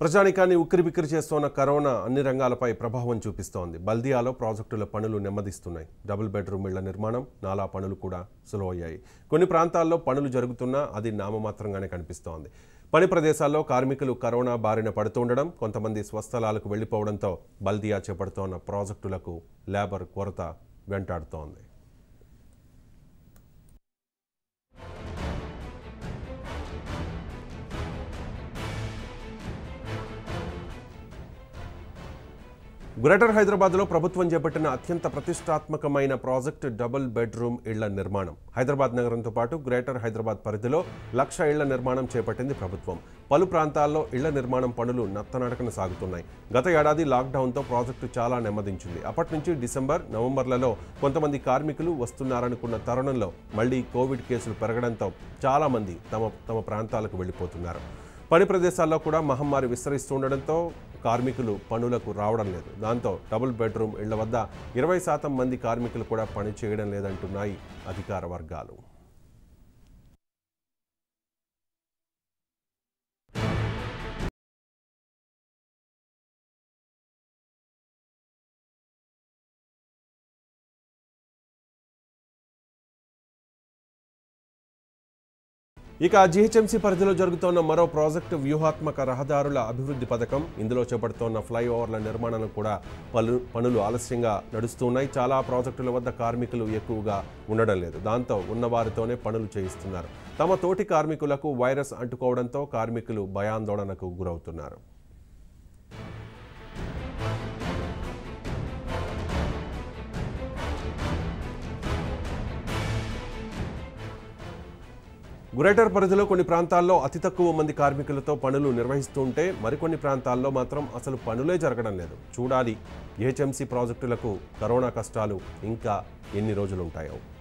ప్రజానికాన్ని ఉక్కిరిబిక్కిరి చేస్తోన్న కరోనా అన్ని రంగాలపై ప్రభావం చూపిస్తోంది బల్దియాలో ప్రాజెక్టుల పనులు నెమ్మదిస్తున్నాయి డబుల్ బెడ్రూమ్ ఇళ్ల నిర్మాణం నాలా పనులు కూడా సులువయ్యాయి కొన్ని ప్రాంతాల్లో పనులు జరుగుతున్నా అది నామమాత్రంగానే కనిపిస్తోంది పని ప్రదేశాల్లో కార్మికులు కరోనా బారిన పడుతుండడం కొంతమంది స్వస్థలాలకు వెళ్లిపోవడంతో బల్దియా చేపడుతోన్న ప్రాజెక్టులకు లేబర్ కొరత వెంటాడుతోంది గ్రేటర్ హైదరాబాద్లో ప్రభుత్వం చేపట్టిన అత్యంత ప్రతిష్టాత్మకమైన ప్రాజెక్టు డబుల్ బెడ్రూమ్ ఇళ్ల నిర్మాణం హైదరాబాద్ నగరంతో పాటు గ్రేటర్ హైదరాబాద్ పరిధిలో లక్ష ఇళ్ల నిర్మాణం చేపట్టింది ప్రభుత్వం పలు ప్రాంతాల్లో ఇళ్ల నిర్మాణం పనులు నత్తనడకన సాగుతున్నాయి గత ఏడాది లాక్డౌన్తో ప్రాజెక్టు చాలా నెమ్మదించింది అప్పటి నుంచి డిసెంబర్ నవంబర్లలో కొంతమంది కార్మికులు వస్తున్నారనుకున్న తరుణంలో మళ్లీ కోవిడ్ కేసులు పెరగడంతో చాలామంది తమ తమ ప్రాంతాలకు వెళ్ళిపోతున్నారు పని ప్రదేశాల్లో కూడా మహమ్మారి విస్తరిస్తుండడంతో కార్మికులు పనులకు రావడం లేదు దాంతో డబుల్ బెడ్రూమ్ ఇళ్ల వద్ద ఇరవై శాతం మంది కార్మికులు కూడా పని చేయడం లేదంటున్నాయి అధికార వర్గాలు ఇక జీహెచ్ఎంసీ పరిధిలో జరుగుతోన్న మరో ప్రాజెక్టు వ్యూహాత్మక రహదారుల అభివృద్ధి పథకం ఇందులో చేపడుతోన్న ఫ్లైఓవర్ల నిర్మాణం కూడా పలు పనులు ఆలస్యంగా నడుస్తున్నాయి చాలా ప్రాజెక్టుల వద్ద కార్మికులు ఎక్కువగా ఉండడం లేదు దాంతో ఉన్నవారితోనే పనులు చేయిస్తున్నారు తమ తోటి కార్మికులకు వైరస్ అంటుకోవడంతో కార్మికులు భయాందోళనకు గురవుతున్నారు గ్రేటర్ పరిధిలో కొన్ని ప్రాంతాల్లో అతి తక్కువ మంది కార్మికులతో పనులు నిర్వహిస్తుంటే మరికొన్ని ప్రాంతాల్లో మాత్రం అసలు పనులే జరగడం లేదు చూడాలి ఏహెచ్ఎంసీ ప్రాజెక్టులకు కరోనా కష్టాలు ఇంకా ఎన్ని రోజులుంటాయో